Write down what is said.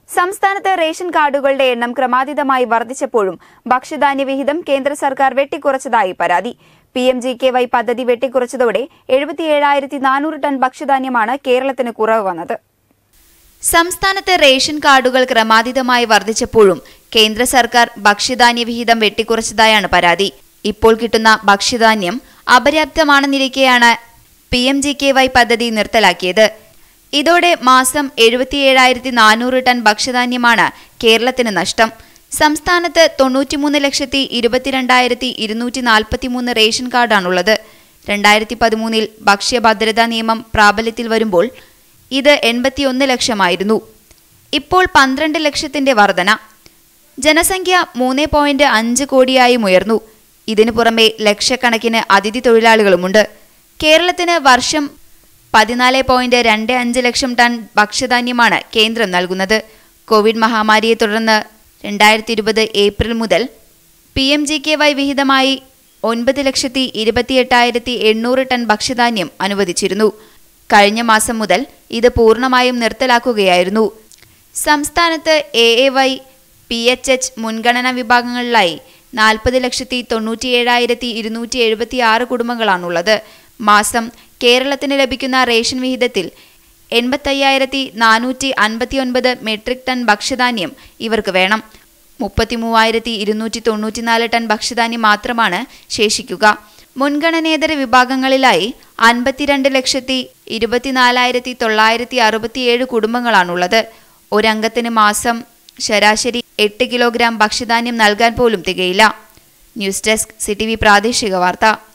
സംസ്ഥാനത്ത് റേഷൻ കാർഡുകളുടെ എണ്ണം ക്രമാതീതമായി വർദ്ധിച്ചപ്പോഴും ഭക്ഷ്യധാന്യ വിഹിതം കേന്ദ്ര സർക്കാർ വെട്ടിക്കുറച്ചതായി പരാതി P M G K Y പദ്ധതി വെട്ടിക്കുറച്ചതോടെ എഴുപത്തിയേഴായിരത്തി നാനൂറ് ടൺ ഭക്ഷ്യധാന്യമാണ് കേരളത്തിന് കുറവ് വന്നത് സംസ്ഥാനത്ത് റേഷൻ കാർഡുകൾ ക്രമാതീതമായി വർദ്ധിച്ചപ്പോഴും കേന്ദ്ര സർക്കാർ ഭക്ഷ്യധാന്യ വിഹിതം വെട്ടിക്കുറച്ചതായാണ് പരാതി ഇപ്പോൾ കിട്ടുന്ന ഭക്ഷ്യധാന്യം അപര്യാപ്തമാണെന്നിരിക്കെയാണ് P M G K Y പദ്ധതി നിർത്തലാക്കിയത് ഇതോടെ മാസം എഴുപത്തിയേഴായിരത്തി നാനൂറ് ടൺ ഭക്ഷ്യധാന്യമാണ് കേരളത്തിന് നഷ്ടം സംസ്ഥാനത്ത് തൊണ്ണൂറ്റിമൂന്ന് ലക്ഷത്തി ഇരുപത്തിരണ്ടായിരത്തി ഇരുന്നൂറ്റി നാൽപ്പത്തിമൂന്ന് റേഷൻ കാർഡാണുള്ളത് രണ്ടായിരത്തി പതിമൂന്നിൽ ഭക്ഷ്യഭദ്രതാ നിയമം പ്രാബല്യത്തിൽ വരുമ്പോൾ ഇത് എൺപത്തിയൊന്ന് ലക്ഷമായിരുന്നു ഇപ്പോൾ പന്ത്രണ്ട് ലക്ഷത്തിന്റെ വർധന ജനസംഖ്യ മൂന്ന് പോയിന്റ് അഞ്ച് കോടിയായും ഉയർന്നു ഇതിനു പുറമെ ലക്ഷക്കണക്കിന് അതിഥി തൊഴിലാളികളുമുണ്ട് കേരളത്തിന് വർഷം പതിനാല് പോയിന്റ് രണ്ട് അഞ്ച് ലക്ഷം ടൺ ഭക്ഷ്യധാന്യമാണ് കേന്ദ്രം നൽകുന്നത് കോവിഡ് മഹാമാരിയെ തുടർന്ന് രണ്ടായിരത്തി ഇരുപത് ഏപ്രിൽ മുതൽ P M G K Y വിഹിതമായി ഒൻപത് ലക്ഷത്തി ഇരുപത്തിയെട്ടായിരത്തി എണ്ണൂറ് ടൺ ഭക്ഷ്യധാന്യം അനുവദിച്ചിരുന്നു കഴിഞ്ഞ മാസം മുതൽ ഇത് പൂർണ്ണമായും നിർത്തലാക്കുകയായിരുന്നു സംസ്ഥാനത്ത് A A Y P H H മുൻഗണനാ വിഭാഗങ്ങളിലായി നാൽപ്പത് ലക്ഷത്തി തൊണ്ണൂറ്റിയേഴായിരത്തി ഇരുന്നൂറ്റി എഴുപത്തി ആറ് കുടുംബങ്ങളാണുള്ളത് മാസം കേരളത്തിന് ലഭിക്കുന്ന റേഷൻ വിഹിതത്തിൽ എൺപത്തയ്യായിരത്തി നാനൂറ്റി അൻപത്തിയൊൻപത് മെട്രിക് ടൺ ഭക്ഷ്യധാന്യം ഇവർക്ക് വേണം മുപ്പത്തി മൂവായിരത്തി ഇരുന്നൂറ്റി തൊണ്ണൂറ്റിനാല് ടൺ ഭക്ഷ്യധാന്യം മാത്രമാണ് ശേഷിക്കുക മുൻഗണനേതര വിഭാഗങ്ങളിലായി അൻപത്തിരണ്ട് ലക്ഷത്തി ഇരുപത്തിനാലായിരത്തി തൊള്ളായിരത്തി അറുപത്തിയേഴ് കുടുംബങ്ങളാണുള്ളത് ഒരംഗത്തിന് മാസം ശരാശരി എട്ട് കിലോഗ്രാം ഭക്ഷ്യധാന്യം നൽകാൻ പോലും തികയില്ല ന്യൂസ് ഡെസ്ക് സിറ്റിവി പ്രാദേശിക വാർത്ത